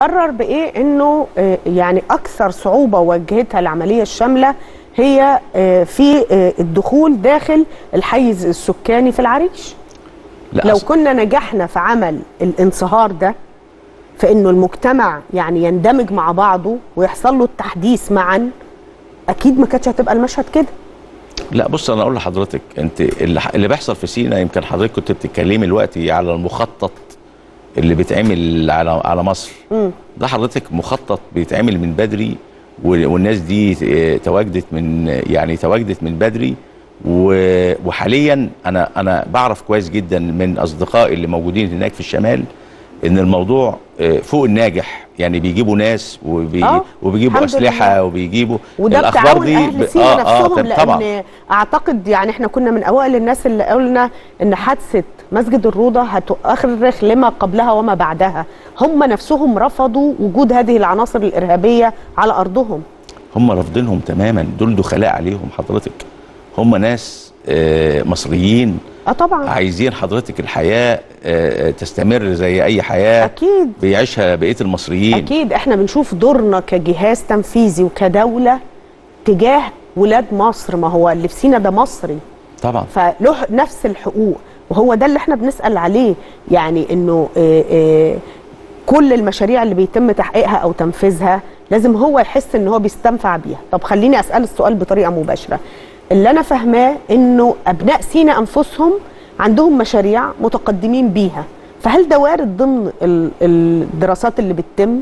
بتقرر بايه انه آه، يعني اكثر صعوبه واجهتها العمليه الشامله هي آه، في آه، الدخول داخل الحيز السكاني في العريش لا لو أصل- كنا نجحنا في عمل الانصهار ده في انه المجتمع يعني يندمج مع بعضه ويحصل له التحديث معا اكيد ما كانتش هتبقى المشهد كده لا بص انا اقول لحضرتك انت اللي, اللي بيحصل في سينا يمكن حضرتك كنت بتتكلمي دلوقتي على المخطط اللي بيتعمل على على مصر مم. ده حضرتك مخطط بيتعمل من بدري وال- والناس دي اه، تواجدت من يعني تواجدت من بدري و- وحاليا انا انا بعرف كويس جدا من اصدقائي اللي موجودين هناك في الشمال ان الموضوع اه، فوق الناجح يعني بيجيبوا ناس وبي آه، وبيجيبوا الحمد اسلحه لله. وبيجيبوا وده الأخبار بتعاون دي اهل ب- سينا آه، آه، نفسهم طب- لان طبعا اعتقد يعني احنا كنا من اوائل الناس اللي قلنا ان حادثه مسجد الروضه هتؤرخ لما قبلها وما بعدها هم نفسهم رفضوا وجود هذه العناصر الارهابيه على ارضهم هم رافضينهم تماما دول دخلاء عليهم حضرتك هم ناس آه، مصريين اه طبعا عايزين حضرتك الحياة آه، تستمر زي أي حياة اكيد بيعيشها بقية المصريين اكيد احنا بنشوف دورنا كجهاز تنفيذي وكدوله تجاه ولاد مصر ما هو اللي في سينا ده مصري طبعا فله نفس الحقوق وهو ده اللي احنا بنسال عليه يعني انه آه، آه، كل المشاريع اللي بيتم تحقيقها او تنفيذها لازم هو يحس ان هو بيستنفع بيها طب خليني اسال السؤال بطريقه مباشره اللي انا فاهماه انه ابناء سينا انفسهم عندهم مشاريع متقدمين بيها فهل ده وارد ضمن ال- الدراسات اللي بتتم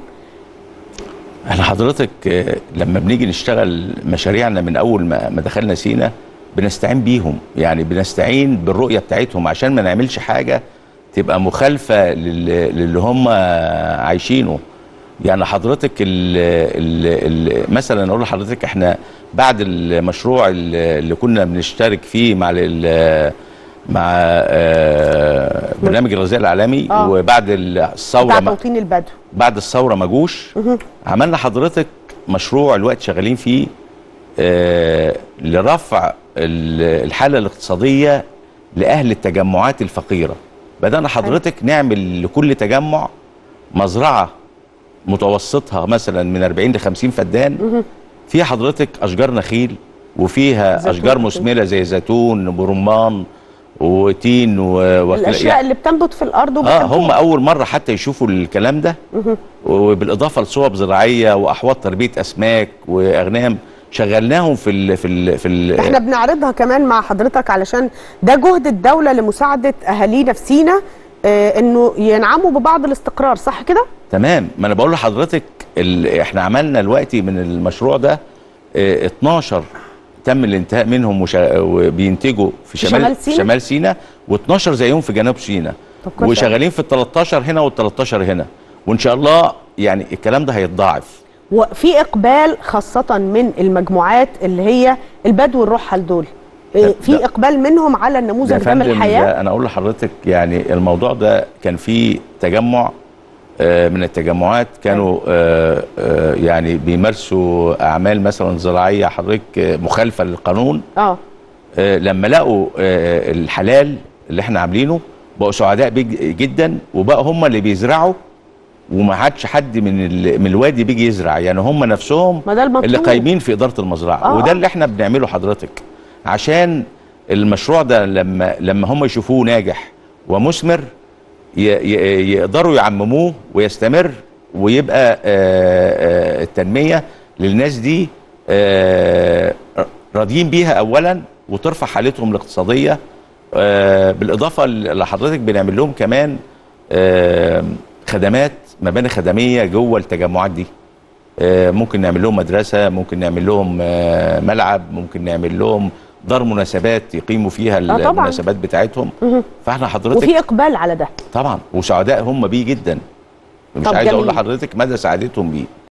احنا حضرتك آه، لما بنيجي نشتغل مشاريعنا من أول ما ما دخلنا سينا بنستعين بيهم يعني بنستعين بالرؤية بتاعتهم عشان ما نعملش حاجة تبقى مخالفة لل- للي هم عايشينه يعني حضرتك ال ال ال مثلا اقول لحضرتك احنا بعد المشروع ال- اللي كنا بنشترك فيه مع ال- مع آه، برنامج الغذاء العالمي آه. وبعد الثوره بتاع ما- توطين البدو بعد الثوره ما جوش عملنا حضرتك مشروع الوقت شغالين فيه آه لرفع ال- الحاله الاقتصاديه لاهل التجمعات الفقيره بدانا حضرتك نعمل لكل تجمع مزرعه متوسطها مثلا من 40 ل 50 فدان فيها حضرتك اشجار نخيل وفيها زيتون اشجار وكده. مثمره زي زيتون ورمان وتين و... وكلا- الاشياء اللي بتنبت في الارض اه وبتنبت هم اول مره حتى يشوفوا الكلام ده وبالاضافه لصوب زراعيه واحواض تربيه اسماك واغنام شغلناهم في ال في ال في ال احنا بنعرضها كمان مع حضرتك علشان ده جهد الدولة لمساعدة أهالينا في سينا اه انه ينعموا ببعض الاستقرار صح كده؟ تمام ما انا بقول لحضرتك ال... احنا عملنا دلوقتي من المشروع ده اه 12 تم الانتهاء منهم وشا... وبينتجوا في في شمال شمال سيناء؟ شمال سينا و12 زيهم في جنوب سينا طب كويس وشغالين في ال 13 هنا وال 13 هنا وان شاء الله يعني الكلام ده هيتضاعف وفي إقبال خاصة من المجموعات اللي هي البدو الرحل دول اه ده- في ده- إقبال منهم على النموذج ده ده من فندم الحياة ده انا اقول لحضرتك يعني الموضوع ده كان فيه تجمع آه، من التجمعات كانوا آه، آه، يعني بيمارسوا اعمال مثلا زراعيه حضرتك آه، مخالفه للقانون اه آه، لما لقوا آه، الحلال اللي احنا عاملينه بقوا سعداء بيه جدا وبقوا هم اللي بيزرعوا وما عادش حد من ال- من الوادي بيجي يزرع يعني هم نفسهم ما ده المطلوب اللي قايمين في اداره المزرعه آه، وده آه. اللي احنا بنعمله حضرتك عشان المشروع ده لما لما هم يشوفوه ناجح ومثمر ي- ي- يقدروا يعمموه ويستمر ويبقى آه، آه، التنميه للناس دي آه، راضيين بيها اولا وترفع حالتهم الاقتصاديه آه، بالاضافه اللي حضرتك بنعمل لهم كمان آه، خدمات مباني خدميه جوه التجمعات دي آه، ممكن نعمل لهم مدرسه ممكن نعمل لهم آه، ملعب ممكن نعمل لهم دار مناسبات يقيموا فيها طبعاً. المناسبات بتاعتهم فاحنا حضرتك وفي إقبال على ده طبعا وسعداء هم بيه جدا مش طب عايز اقول جميل. لحضرتك مدى سعادتهم بيه